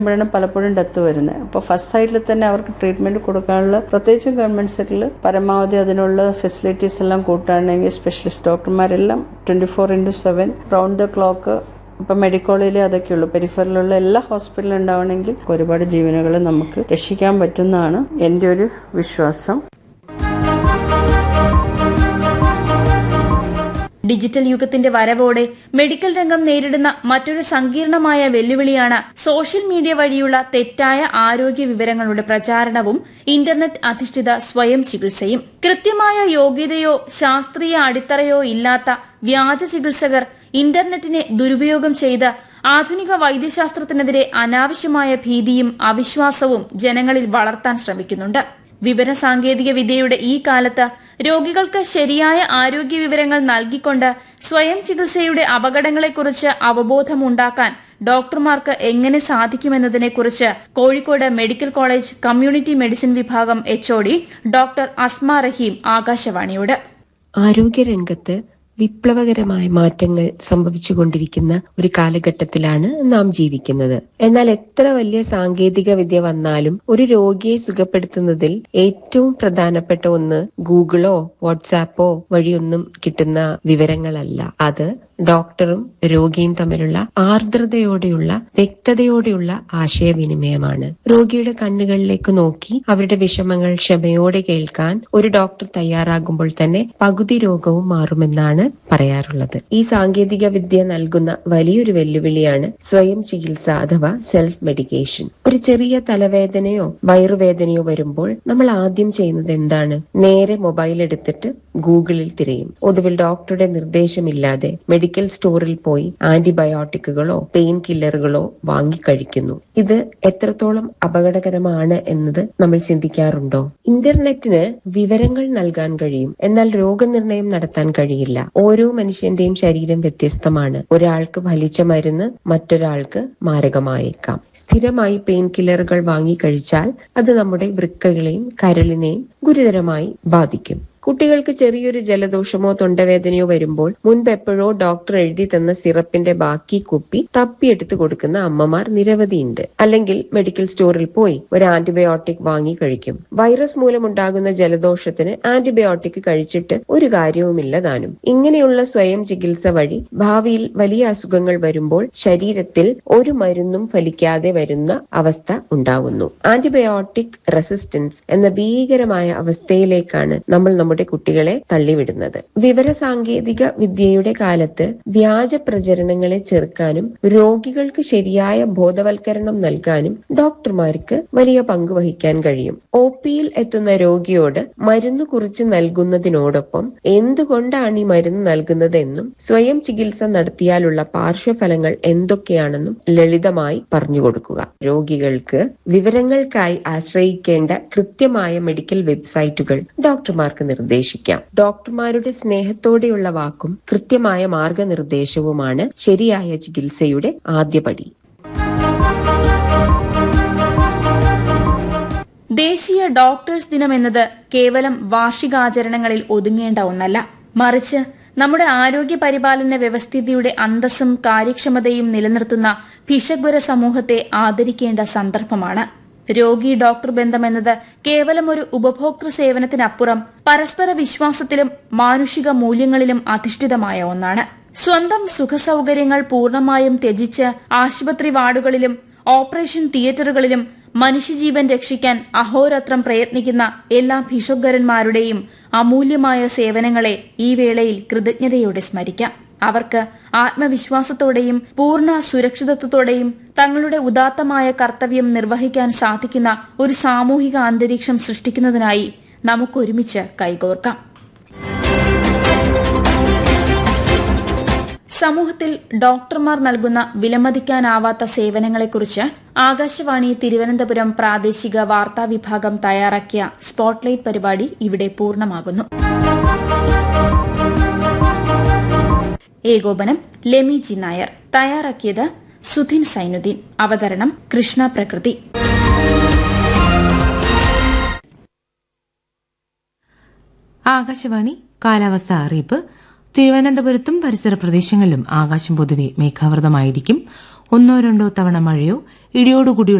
ാണ് പലപ്പോഴും ഡെത്ത് വരുന്നത് അപ്പോൾ ഫസ്റ്റ് സൈഡിൽ തന്നെ അവർക്ക് ട്രീറ്റ്മെന്റ് കൊടുക്കാനുള്ള പ്രത്യേകിച്ചും ഗവൺമെന്റ് സെക്ടറിൽ പരമാവധി അതിനുള്ള ഫെസിലിറ്റീസ് എല്ലാം കൂട്ടുകയാണെങ്കിൽ സ്പെഷ്യലിസ്റ്റ് ഡോക്ടർമാരെല്ലാം twenty four into seven round the clock ഇപ്പം മെഡിക്കോളിൽ അതൊക്കെയുള്ളൂ പെരിഫറിലുള്ള എല്ലാ ഹോസ്പിറ്റലും ഉണ്ടാവണമെങ്കിൽ ഒരുപാട് ജീവനുകൾ നമുക്ക് രക്ഷിക്കാൻ പറ്റുന്നതാണ് എൻ്റെ ഒരു വിശ്വാസം ഡിജിറ്റൽ യുഗത്തിന്റെ വരവോടെ മെഡിക്കൽ രംഗം നേരിടുന്ന മറ്റൊരു സങ്കീർണമായ വെല്ലുവിളിയാണ് സോഷ്യൽ മീഡിയ വഴിയുള്ള തെറ്റായ ആരോഗ്യ വിവരങ്ങളുടെ പ്രചാരണവും ഇന്റർനെറ്റ് അധിഷ്ഠിത സ്വയം ചികിത്സയും കൃത്യമായ യോഗ്യതയോ ശാസ്ത്രീയ അടിത്തറയോ ഇല്ലാത്ത വ്യാജ ചികിത്സകർ ഇന്റർനെറ്റിനെ ദുരുപയോഗം ചെയ്ത് ആധുനിക വൈദ്യശാസ്ത്രത്തിനെതിരെ അനാവശ്യമായ ഭീതിയും അവിശ്വാസവും ജനങ്ങളിൽ വളർത്താൻ ശ്രമിക്കുന്നുണ്ട് വിവര സാങ്കേതിക വിദ്യയുടെ ഈ കാലത്ത് രോഗികൾക്ക് ശരിയായ ആരോഗ്യ വിവരങ്ങൾ നൽകിക്കൊണ്ട് സ്വയം ചികിത്സയുടെ അപകടങ്ങളെക്കുറിച്ച് അവബോധമുണ്ടാക്കാൻ ഡോക്ടർമാർക്ക് എങ്ങനെ സാധിക്കുമെന്നതിനെക്കുറിച്ച് Kozhikode medical college community medicine വിഭാഗം എച്ച്ഒഡി ഡോക്ടർ അസ്മ റഹീം ആകാശവാണിയോട് ആരോഗ്യരംഗത്ത് വിപ്ലവകരമായ മാറ്റങ്ങൾ സംഭവിച്ചുകൊണ്ടിരിക്കുന്ന ഒരു കാലഘട്ടത്തിലാണ് നാം ജീവിക്കുന്നത് എന്നാൽ എത്ര വലിയ സാങ്കേതിക വിദ്യ വന്നാലും ഒരു രോഗിയെ സുഖപ്പെടുത്തുന്നതിൽ ഏറ്റവും പ്രധാനപ്പെട്ട ഒന്ന് ഗൂഗിളോ വാട്സാപ്പോ വഴിയൊന്നും കിട്ടുന്ന വിവരങ്ങളല്ല അത് ഡോക്ടറും രോഗിയും തമ്മിലുള്ള ആർദ്രതയോടെയുള്ള വ്യക്തതയോടെയുള്ള ആശയവിനിമയമാണ് രോഗിയുടെ കണ്ണുകളിലേക്ക് നോക്കി അവരുടെ വിഷമങ്ങൾ ക്ഷമയോടെ കേൾക്കാൻ ഒരു ഡോക്ടർ തയ്യാറാകുമ്പോൾ തന്നെ പകുതി രോഗവും മാറുമെന്നാണ് പറയാറുള്ളത് ഈ സാങ്കേതിക വിദ്യ നൽകുന്ന വലിയൊരു വെല്ലുവിളിയാണ് സ്വയം ചികിത്സ അഥവാ സെൽഫ് മെഡിക്കേഷൻ ഒരു ചെറിയ തലവേദനയോ വയറുവേദനയോ വരുമ്പോൾ നമ്മൾ ആദ്യം ചെയ്യുന്നത് എന്താണ് നേരെ മൊബൈൽ എടുത്തിട്ട് ഗൂഗിളിൽ തിരയും ഒടുവിൽ ഡോക്ടറുടെ നിർദ്ദേശമില്ലാതെ മെഡിക്കൽ സ്റ്റോറിൽ പോയി ആന്റിബയോട്ടിക്കുകളോ പെയിൻ കില്ലറുകളോ വാങ്ങി കഴിക്കുന്നു ഇത് എത്രത്തോളം അപകടകരമാണ് എന്നത് നമ്മൾ ചിന്തിക്കാറുണ്ടോ ഇന്റർനെറ്റിന് വിവരങ്ങൾ നൽകാൻ കഴിയും എന്നാൽ രോഗനിർണയം നടത്താൻ കഴിയില്ല ഓരോ മനുഷ്യന്റെയും ശരീരം വ്യത്യസ്തമാണ് ഒരാൾക്ക് ഫലിച്ച മരുന്ന് മറ്റൊരാൾക്ക് മാരകമായേക്കാം സ്ഥിരമായി പെയിൻ കില്ലറുകൾ വാങ്ങി കഴിച്ചാൽ അത് നമ്മുടെ വൃക്കകളെയും കരളിനെയും ഗുരുതരമായി ബാധിക്കും കുട്ടികൾക്ക് ചെറിയൊരു ജലദോഷമോ തൊണ്ടവേദനയോ വരുമ്പോൾ മുൻപ് എപ്പോഴോ ഡോക്ടർ എഴുതി തന്ന സിറപ്പിന്റെ ബാക്കി കുപ്പി തപ്പിയെടുത്ത് കൊടുക്കുന്ന അമ്മമാർ നിരവധിയുണ്ട് അല്ലെങ്കിൽ മെഡിക്കൽ സ്റ്റോറിൽ പോയി ഒരു ആന്റിബയോട്ടിക് വാങ്ങി കഴിക്കും വൈറസ് മൂലമുണ്ടാകുന്ന ജലദോഷത്തിന് ആന്റിബയോട്ടിക് കഴിച്ചിട്ട് ഒരു കാര്യവുമില്ല താനും ഇങ്ങനെയുള്ള സ്വയം ചികിത്സ വഴി ഭാവിയിൽ വലിയ അസുഖങ്ങൾ വരുമ്പോൾ ശരീരത്തിൽ ഒരു മരുന്നും ഫലിക്കാതെ വരുന്ന അവസ്ഥ ഉണ്ടാവുന്നു ആന്റിബയോട്ടിക് റെസിസ്റ്റൻസ് എന്ന ഭീകരമായ അവസ്ഥയിലേക്കാണ് നമ്മൾ നമ്മുടെ കുട്ടികളെ തള്ളിവിടുന്നത് വിവര സാങ്കേതിക വിദ്യയുടെ കാലത്ത് വ്യാജ പ്രചരണങ്ങളെ ചെറുക്കാനും രോഗികൾക്ക് ശരിയായ ബോധവൽക്കരണം നൽകാനും ഡോക്ടർമാർക്ക് വലിയ പങ്ക് വഹിക്കാൻ കഴിയും ഒ പിയിൽ എത്തുന്ന രോഗിയോട് മരുന്ന് കുറിച്ച് നൽകുന്നതിനോടൊപ്പം എന്തുകൊണ്ടാണ് ഈ മരുന്ന് നൽകുന്നതെന്നും സ്വയം ചികിത്സ നടത്തിയാലുള്ള പാർശ്വഫലങ്ങൾ എന്തൊക്കെയാണെന്നും ലളിതമായി പറഞ്ഞു കൊടുക്കുക രോഗികൾക്ക് വിവരങ്ങൾക്കായി ആശ്രയിക്കേണ്ട കൃത്യമായ മെഡിക്കൽ വെബ്സൈറ്റുകൾ ഡോക്ടർമാർക്ക് നിർദ്ദേശിക്കാം ഡോക്ടർമാരുടെ സ്നേഹത്തോടെയുള്ള വാക്കും കൃത്യമായ മാർഗനിർദ്ദേശവുമാണ് ശരിയായ ചികിത്സയുടെ ആദ്യപടി ദേശീയ ഡോക്ടേഴ്സ് ദിനം എന്നത് കേവലം വാർഷികാചരണങ്ങളിൽ ഒതുങ്ങേണ്ട ഒന്നല്ല മറിച്ച് നമ്മുടെ ആരോഗ്യ പരിപാലന വ്യവസ്ഥിതിയുടെ അന്തസ്സും കാര്യക്ഷമതയും നിലനിർത്തുന്ന ഭിഷഗ്വര സമൂഹത്തെ ആദരിക്കേണ്ട സന്ദർഭമാണ് രോഗി ഡോക്ടർ ബന്ധം എന്നത് കേവലം ഒരു ഉപഭോക്തൃ സേവനത്തിനപ്പുറം പരസ്പര വിശ്വാസത്തിലും മാനുഷിക മൂല്യങ്ങളിലും അധിഷ്ഠിതമായ ഒന്നാണ് സ്വന്തം സുഖസൌകര്യങ്ങൾ പൂർണ്ണമായും ത്യജിച്ച് ആശുപത്രി വാർഡുകളിലും ഓപ്പറേഷൻ തിയേറ്ററുകളിലും മനുഷ്യജീവൻ രക്ഷിക്കാൻ അഹോരാത്രം പ്രയത്നിക്കുന്ന എല്ലാ ഭിഷഗ്വരന്മാരുടെയും അമൂല്യമായ സേവനങ്ങളെ ഈ വേളയിൽ കൃതജ്ഞതയോടെ സ്മരിക്കാം അവർക്ക് ആത്മവിശ്വാസത്തോടെയും പൂർണ്ണ സുരക്ഷിതത്വത്തോടെയും തങ്ങളുടെ ഉദാത്തമായ കർത്തവ്യം നിർവഹിക്കാൻ സാധിക്കുന്ന ഒരു സാമൂഹിക അന്തരീക്ഷം സൃഷ്ടിക്കുന്നതിനായി നമുക്കൊരുമിച്ച് കൈകോർക്കാം സമൂഹത്തിൽ ഡോക്ടർമാർ നൽകുന്ന വിലമതിക്കാനാവാത്ത സേവനങ്ങളെക്കുറിച്ച് ആകാശവാണി തിരുവനന്തപുരം പ്രാദേശിക വാർത്താ വിഭാഗം തയ്യാറാക്കിയ സ്പോട്ട്ലൈറ്റ് പരിപാടി ഇവിടെ പൂർണ്ണമാകുന്നു ഏകോപനം ലെമി ജി നായർ തയ്യാറാക്കിയത് സുധിൻ സൈനുദ്ദീൻ അവതരണം കൃഷ്ണ പ്രകൃതി ആകാശവാണി കാലാവസ്ഥ അറിയിപ്പ് തിരുവനന്തപുരത്തും പരിസര പ്രദേശങ്ങളിലും ആകാശം പൊതുവെ മേഘാവൃതമായിരിക്കും ഒന്നോ രണ്ടോ തവണ മഴയോ ഇടിയോടുകൂടിയുള്ള